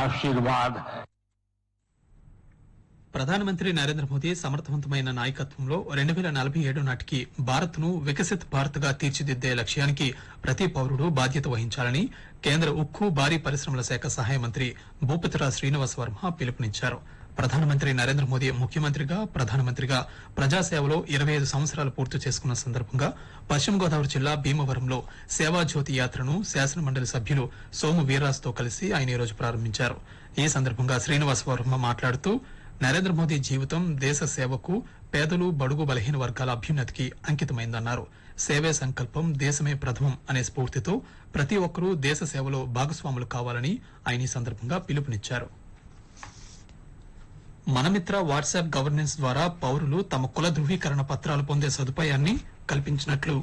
आशीर्वाद है ప్రధానమంత్రి నరేంద్ర మోదీ సమర్థవంతమైన నాయకత్వంలో రెండు వేల నలభై ఏడు నాటికి భారత్ ను వికసిత్ భారత్ గా తీర్చిదిద్దే లక్ష్యానికి ప్రతి పౌరుడు బాధ్యత వహించాలని కేంద్ర ఉక్కు భారీ పరిశ్రమల శాఖ సహాయ మంత్రి భూపతిరాజ్ శ్రీనివాస్ వర్మ పిలుపునిచ్చారు ప్రధానమంత్రి నరేంద్ర మోదీ ముఖ్యమంత్రిగా ప్రధానమంత్రిగా ప్రజాసేవలో ఇరవై ఐదు సంవత్సరాలు పూర్తి చేసుకున్న సందర్భంగా పశ్చిమ గోదావరి జిల్లా భీమవరంలో సేవాజ్యోతి యాత్రను శాసనమండలి సభ్యులు సోము వీర్రాజుతో కలిసి ఆయన ఈ రోజు ప్రారంభించారు ఈ సందర్భంగా శ్రీనివాస్ వర్మ మాట్లాడుతూ నరేంద్ర మోదీ జీవితం దేశ సేవకు పేదలు బడుగు బలహీన వర్గాల అభ్యున్నతికి అంకితమైందన్నారు సేవే సంకల్పం దేశమే ప్రథమం అనే స్ఫూర్తితో ప్రతి ఒక్కరూ దేశ సేవలో భాగస్వాములు కావాలని ఆయన ఈ సందర్భంగా పిలుపునిచ్చారు మనమిత్ర వాట్సాప్ గవర్నెన్స్ ద్వారా పౌరులు తమ కుల ధృవీకరణ పత్రాలు పొందే సదుపాయాన్ని కల్పించినట్లు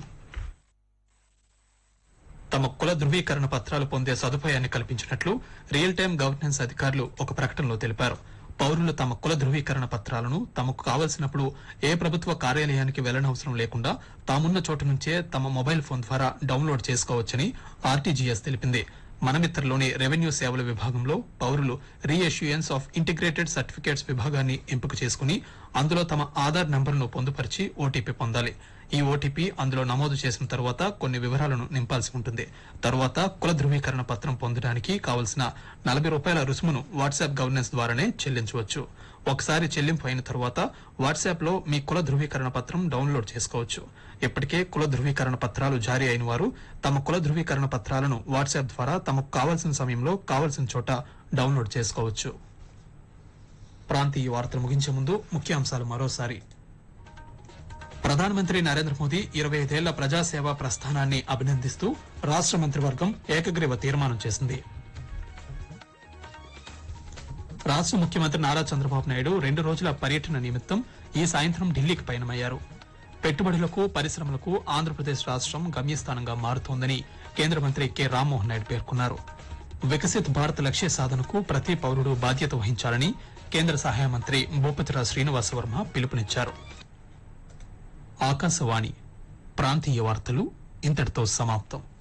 తమ కుల ధృవీకరణ పత్రాలు పొందే సదుపాయాన్ని కల్పించినట్లు రియల్ టైం గవర్నెన్స్ అధికారులు ఒక ప్రకటనలో తెలిపారు పౌరులు తమ కుల ధృవీకరణ పత్రాలను తమకు కావలసినప్పుడు ఏ ప్రభుత్వ కార్యాలయానికి వెళ్లనవసరం లేకుండా తామున్న చోటు నుంచే తమ మొబైల్ ఫోన్ ద్వారా డౌన్లోడ్ చేసుకోవచ్చని ఆర్టీజీఎస్ తెలిపింది మనమిత్రలోని రెవెన్యూ సేవల విభాగంలో పౌరులు రీఇష్యూయన్స్ ఆఫ్ ఇంటిగ్రేటెడ్ సర్టిఫికేట్స్ విభాగాన్ని ఎంపిక చేసుకుని అందులో తమ ఆధార్ నంబర్ను పొందుపరిచి ఓటీపీ పొందాలి ఈ ఓటీపీ అందులో నమోదు చేసిన తర్వాత కొన్ని వివరాలను నింపాల్సి ఉంటుంది తరువాత కుల ధృవీకరణ పత్రం పొందడానికి కావలసిన నలభై రూపాయల రుసుమును వాట్సాప్ గవర్నెన్స్ ద్వారానే చెల్లించవచ్చు ఒకసారి చెల్లింపు అయిన తర్వాత వాట్సాప్ లో మీ కుల ధృవీకరణ పత్రం డౌన్లోడ్ చేసుకోవచ్చు ఇప్పటికే కుల ధృవీకరణ పత్రాలు జారీ అయిన వారు తమ కుల ధృవీకరణ పత్రాలను వాట్సాప్ ద్వారా తమకు కావలసిన సమయంలో కావలసిన చోట డౌన్లోడ్ చేసుకోవచ్చు ప్రాంతీయ వార్తలు ముగించే ముందు ముఖ్యాంశాలు మరోసారి ప్రధానమంత్రి నరేంద్ర మోదీ ఇరవై ఐదేళ్ల ప్రజాసేవా ప్రస్థానాన్ని అభినందిస్తూ రాష్ట్ర మంత్రివర్గం ఏకగ్రీవ తీర్మానం చేసింది రాష్ట్ర ముఖ్యమంత్రి నారా చంద్రబాబు నాయుడు రెండు రోజుల పర్యటన నిమిత్తం ఈ సాయంత్రం ఢిల్లీకి పయనమయ్యారు పెట్టుబడులకు పరిశ్రమలకు ఆంధ్రప్రదేశ్ రాష్ట్రం గమ్యస్థానంగా మారుతోందని కేంద్ర మంత్రి కె రామ్మోహన్ నాయుడు పేర్కొన్నారు వికసిత్ భారత్ లక్ష్య సాధనకు ప్రతి పౌరుడు బాధ్యత వహించాలని కేంద్ర సహాయ మంత్రి భూపతిరాజ్ శ్రీనివాస వర్మ పిలుపునిచ్చారు ఆకాశవాణి ప్రాంతీయ వార్తలు ఇంతటితో సమాప్తం